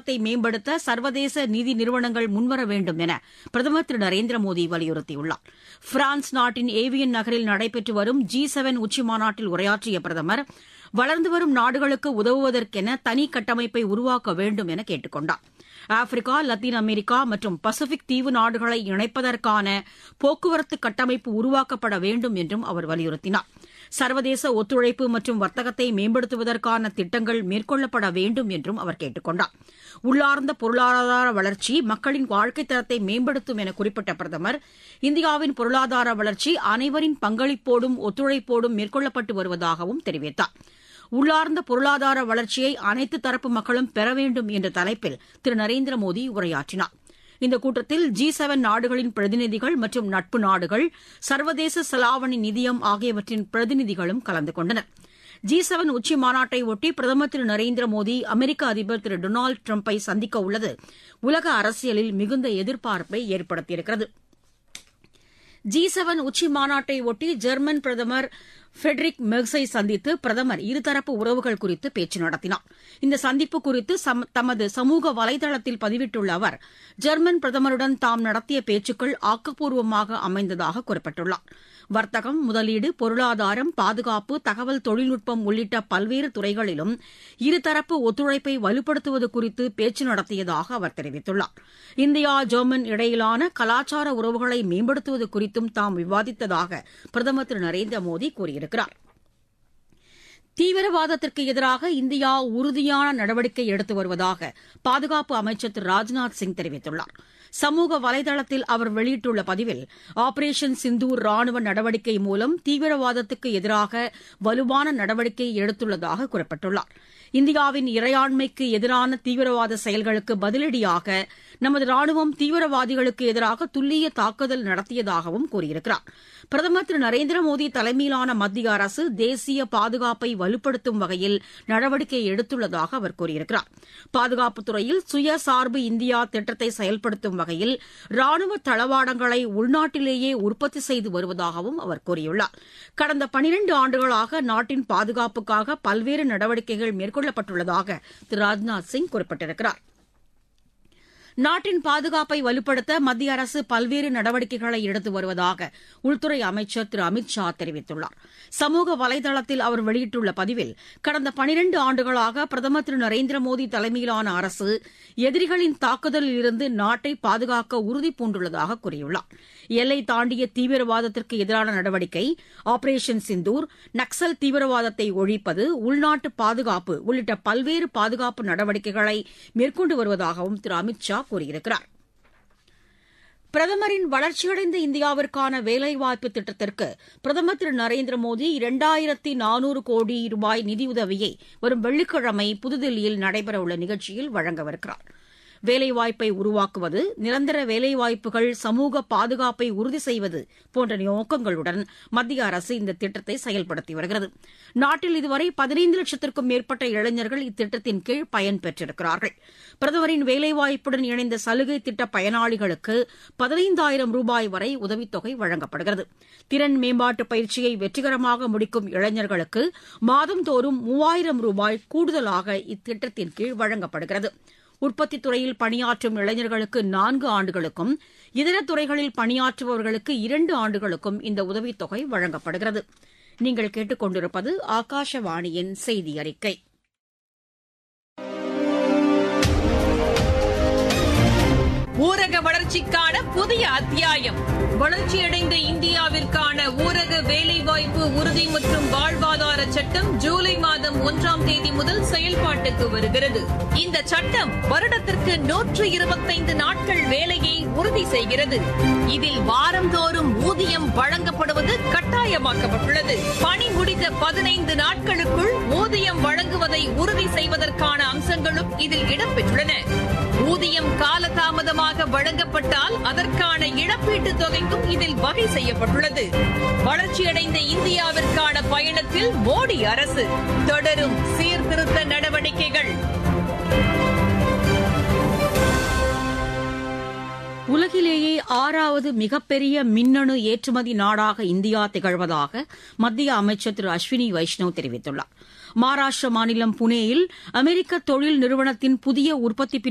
த்தை மேம்படுத்த சர்வதேச நிதி நிறுவனங்கள் முன்வர வேண்டும் என பிரதமர் திரு நரேந்திர மோடி வலியுறுத்தியுள்ளார் பிரான்ஸ் நாட்டின் ஏவியன் நகரில் நடைபெற்று வரும் ஜி செவன் உச்சிமாநாட்டில் உரையாற்றிய பிரதமர் வளர்ந்து வரும் நாடுகளுக்கு உதவுவதற்கென தனி கட்டமைப்பை உருவாக்க வேண்டும் என கேட்டுக் கொண்டார் ஆப்பிரிக்கா லத்தீன் அமெரிக்கா மற்றும் பசிபிக் தீவு நாடுகளை இணைப்பதற்கான போக்குவரத்து கட்டமைப்பு உருவாக்கப்பட வேண்டும் என்றும் அவர் வலியுறுத்தினார் சர்வதேச ஒத்துழைப்பு மற்றும் வர்த்தகத்தை மேம்படுத்துவதற்கான திட்டங்கள் மேற்கொள்ளப்பட வேண்டும் என்றும் அவர் கேட்டுக் கொண்டார் உள்ளார்ந்த பொருளாதார வளர்ச்சி மக்களின் வாழ்க்கைத் தரத்தை மேம்படுத்தும் என குறிப்பிட்ட பிரதமர் இந்தியாவின் பொருளாதார வளர்ச்சி அனைவரின் பங்களிப்போடும் ஒத்துழைப்போடும் மேற்கொள்ளப்பட்டு வருவதாகவும் தெரிவித்தார் உள்ளார்ந்த பொருளாதார வளர்ச்சியை அனைத்து தரப்பு மக்களும் பெற வேண்டும் என்ற தலைப்பில் திரு நரேந்திர மோடி உரையாற்றினார் இந்த கூட்டத்தில் ஜி செவன் நாடுகளின் பிரதிநிதிகள் மற்றும் நட்பு நாடுகள் சர்வதேச செலாவணி நிதியம் ஆகியவற்றின் பிரதிநிதிகளும் கலந்து கொண்டனர் ஜி செவன் உச்சி மாநாட்டை ஒட்டி பிரதமர் திரு நரேந்திர மோடி அமெரிக்க அதிபர் திரு டொனால்டு டிரம்பை சந்திக்க உள்ளது உலக அரசியலில் மிகுந்த எதிர்பார்ப்பை ஏற்படுத்தியிருக்கிறது ஜி செவன் உச்சி மாநாட்டை ஒட்டி ஜெர்மன் பிரதமர் ஃபெடரிக் மெர்ஸை சந்தித்து பிரதமர் இருதரப்பு உறவுகள் குறித்து பேச்சு நடத்தினார் இந்த சந்திப்பு குறித்து தமது சமூக வலைதளத்தில் பதிவிட்டுள்ள அவர் ஜெர்மன் பிரதமருடன் தாம் நடத்திய பேச்சுக்கள் ஆக்கப்பூர்வமாக அமைந்ததாக குறிப்பிட்டுள்ளார் வர்த்தகம் முதலீடு பொருளாதாரம் பாதுகாப்பு தகவல் தொழில்நுட்பம் உள்ளிட்ட பல்வேறு துறைகளிலும் இருதரப்பு ஒத்துழைப்பை வலுப்படுத்துவது குறித்து பேச்சு நடத்தியதாக அவர் தெரிவித்துள்ளார் இந்தியா ஜெர்மன் இடையிலான கலாச்சார உறவுகளை மேம்படுத்துவது குறித்தும் தாம் விவாதித்ததாக பிரதமர் திரு நரேந்திர மோடி கூறியிருக்கிறார் தீவிரவாதத்திற்கு எதிராக இந்தியா உறுதியான நடவடிக்கை எடுத்து வருவதாக பாதுகாப்பு அமைச்சர் திரு ராஜ்நாத் சிங் தெரிவித்துள்ளார் சமூக வலைதளத்தில் அவர் வெளியிட்டுள்ள பதிவில் ஆபரேஷன் சிந்தூர் ராணுவ நடவடிக்கை மூலம் தீவிரவாதத்துக்கு எதிராக வலுவான நடவடிக்கை எடுத்துள்ளதாக குறிப்பிட்டுள்ளார் இந்தியாவின் இறையாண்மைக்கு எதிரான தீவிரவாத செயல்களுக்கு பதிலடியாக நமது ராணுவம் தீவிரவாதிகளுக்கு எதிராக துல்லிய தாக்குதல் நடத்தியதாகவும் கூறியிருக்கிறார் பிரதமர் திரு நரேந்திர மோடி தலைமையிலான மத்திய அரசு தேசிய பாதுகாப்பை வலுப்படுத்தும் வகையில் நடவடிக்கை எடுத்துள்ளதாக அவர் கூறியிருக்கிறார் பாதுகாப்புத் துறையில் சுயசார்பு இந்தியா திட்டத்தை செயல்படுத்தும் வகையில் ராணுவ தளவாடங்களை உள்நாட்டிலேயே உற்பத்தி செய்து வருவதாகவும் அவர் கூறியுள்ளார் கடந்த பனிரண்டு ஆண்டுகளாக நாட்டின் பாதுகாப்புக்காக பல்வேறு நடவடிக்கைகள் மேற்கொள்ளப்பட்டுள்ளதாக திரு ராஜ்நாத் சிங் குறிப்பிட்டிருக்கிறார் நாட்டின் பாதுகாப்பை வலுப்படுத்த மத்திய அரசு பல்வேறு நடவடிக்கைகளை எடுத்து வருவதாக உள்துறை அமைச்சர் திரு அமித் ஷா தெரிவித்துள்ளார் சமூக வலைதளத்தில் அவர் வெளியிட்டுள்ள பதிவில் கடந்த பனிரண்டு ஆண்டுகளாக பிரதமர் திரு நரேந்திர மோடி தலைமையிலான அரசு எதிரிகளின் தாக்குதலில் இருந்து நாட்டை பாதுகாக்க உறுதி பூண்டுள்ளதாக கூறியுள்ளார் எல்லை தாண்டிய தீவிரவாதத்திற்கு எதிரான நடவடிக்கை ஆபரேஷன் சிந்தூர் நக்சல் தீவிரவாதத்தை ஒழிப்பது உள்நாட்டு பாதுகாப்பு உள்ளிட்ட பல்வேறு பாதுகாப்பு நடவடிக்கைகளை மேற்கொண்டு வருவதாகவும் திரு அமித் ஷா கூறியிருக்கிறார் பிரதமரின் வளர்ச்சியடைந்த இந்தியாவிற்கான வேலைவாய்ப்பு திட்டத்திற்கு பிரதமர் திரு நரேந்திர மோடி இரண்டாயிரத்தி நானூறு கோடி ரூபாய் நிதியுதவியை வரும் வெள்ளிக்கிழமை புதுதில்லியில் நடைபெறவுள்ள நிகழ்ச்சியில் வழங்கவிருக்கிறார் வேலைவாய்ப்பை உருவாக்குவது நிரந்தர வேலைவாய்ப்புகள் சமூக பாதுகாப்பை உறுதி செய்வது போன்ற நோக்கங்களுடன் மத்திய அரசு இந்த திட்டத்தை செயல்படுத்தி வருகிறது நாட்டில் இதுவரை பதினைந்து லட்சத்திற்கும் மேற்பட்ட இளைஞர்கள் இத்திட்டத்தின் கீழ் பயன்பெற்றிருக்கிறார்கள் பிரதமரின் வேலைவாய்ப்புடன் இணைந்த சலுகை திட்ட பயனாளிகளுக்கு பதினைந்தாயிரம் ரூபாய் வரை உதவித்தொகை வழங்கப்படுகிறது திறன் மேம்பாட்டு பயிற்சியை வெற்றிகரமாக முடிக்கும் இளைஞர்களுக்கு மாதந்தோறும் மூவாயிரம் ரூபாய் கூடுதலாக இத்திட்டத்தின் கீழ் வழங்கப்படுகிறது உற்பத்தித் துறையில் பணியாற்றும் இளைஞர்களுக்கு நான்கு ஆண்டுகளுக்கும் இதர துறைகளில் பணியாற்றுபவர்களுக்கு இரண்டு ஆண்டுகளுக்கும் இந்த உதவித்தொகை வழங்கப்படுகிறது நீங்கள் கேட்டுக்கொண்டிருப்பது ஆகாஷவாணியின் செய்தி அறிக்கை ஊரக வளர்ச்சிக்கான புதிய அத்தியாயம் வளர்ச்சியடைந்த இந்தியாவிற்கான ஊரக வேலைவாய்ப்பு உறுதி மற்றும் வாழ்வாதார சட்டம் ஜூலை மாதம் ஒன்றாம் தேதி முதல் செயல்பாட்டுக்கு வருகிறது இந்த சட்டம் வருடத்திற்கு நூற்று இருபத்தைந்து நாட்கள் வேலையை உறுதி செய்கிறது இதில் வாரந்தோறும் ஊதியம் வழங்கப்படுவது கட்டாயமாக்கப்பட்டுள்ளது பணி முடிந்த பதினைந்து நாட்களுக்குள் ஊதியம் வழங்குவதை உறுதி செய்வதற்கான அம்சங்களும் இதில் இடம்பெற்றுள்ளன ஊதியம் காலதாமதமாக வழங்கப்பட்டால் அதற்கான இழப்பீட்டுத் தொகைக்கும் இதில் வகை செய்யப்பட்டுள்ளது வளர்ச்சியடைந்த இந்தியாவிற்கான பயணத்தில் மோடி அரசு தொடரும் சீர்திருத்த நடவடிக்கைகள் உலகிலேயே ஆறாவது மிகப்பெரிய மின்னணு ஏற்றுமதி நாடாக இந்தியா திகழ்வதாக மத்திய அமைச்சர் திரு அஸ்வினி வைஷ்ணவ் தெரிவித்துள்ளார் மகாராஷ்டிர மாநிலம் புனேயில் அமெரிக்க தொழில் நிறுவனத்தின் புதிய உற்பத்தி